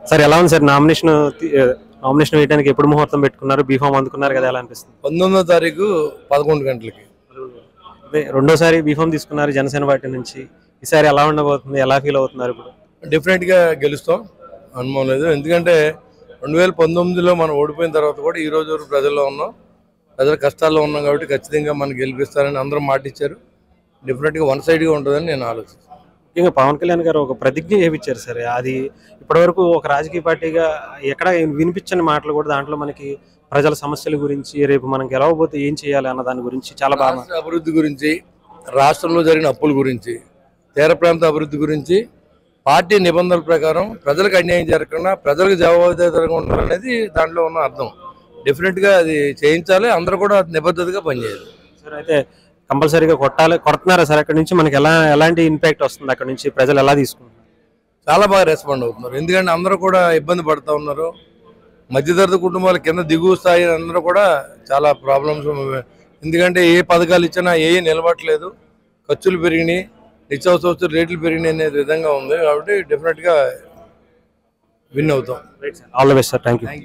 sir ఎలా ఉంది sir nomination nomination వేయడానికి ఎప్పుడు ముహూర్తం పెట్టుకున్నారు బీఫామ్ అందుకున్నారు కదా ఎలా అనిపిస్తుంది పంతొమ్మిదో తారీఖు పదకొండు గంటలకి అదే రెండోసారి బీఫామ్ తీసుకున్నారు జనసేన పార్టీ నుంచి ఈసారి ఎలా ఉండబోతుంది ఎలా ఫీల్ అవుతున్నారు ఇప్పుడు డెఫినెట్గా గెలుస్తాం అనుమానం లేదు ఎందుకంటే రెండు వేల పంతొమ్మిదిలో మనం ఓడిపోయిన తర్వాత కూడా ఈ రోజు వరకు ప్రజల్లో ఉన్నాం ప్రజల కష్టాల్లో ఉన్నాం కాబట్టి ఖచ్చితంగా మనం గెలిపిస్తారని అందరూ మాట ఇచ్చారు డెఫినెట్గా వన్ సైడ్గా ఉంటుందని నేను ఆలోచిస్తాను ముఖ్యంగా పవన్ కళ్యాణ్ గారు ఒక ప్రతిజ్ఞ చేయించారు సార్ అది ఇప్పటివరకు ఒక రాజకీయ పార్టీగా ఎక్కడ వినిపించని మాటలు కూడా దాంట్లో మనకి ప్రజల సమస్యల గురించి రేపు మనం గెలవబోతే ఏం చేయాలి అన్న దాని గురించి చాలా బాగా రాష్ట్ర అభివృద్ధి గురించి రాష్ట్రంలో జరిగిన అప్పుల గురించి తీర ప్రాంత అభివృద్ధి గురించి పార్టీ నిబంధనల ప్రకారం ప్రజలకు అన్యాయం జరగకుండా ప్రజలకు జవాబుదారీతనంగా ఉండాలనేది దాంట్లో ఉన్న అర్థం డెఫినెట్గా అది చేయించాలి అందరూ కూడా నిబద్ధతగా పనిచేయాలి సార్ అయితే కంపల్సరీగా కొట్టాలి కొడుతున్నారా సార్ అక్కడ నుంచి మనకి ఎలా ఎలాంటి ఇంపాక్ట్ వస్తుంది అక్కడ నుంచి ప్రజలు ఎలా తీసుకుంటున్నారు చాలా బాగా రెస్పాండ్ అవుతున్నారు ఎందుకంటే అందరూ కూడా ఇబ్బంది పడుతూ ఉన్నారు మధ్యతరగతి కుటుంబాల కింద దిగువ స్థాయి అందరూ కూడా చాలా ప్రాబ్లమ్స్ ఎందుకంటే ఏ పథకాలు ఇచ్చినా ఏ నిలబట్టలేదు ఖర్చులు పెరిగినాయి నిత్యావసర వస్తువుల రేట్లు పెరిగినాయి అనే విధంగా ఉంది కాబట్టి డెఫినెట్గా విన్ అవుతాం all the best sir thank you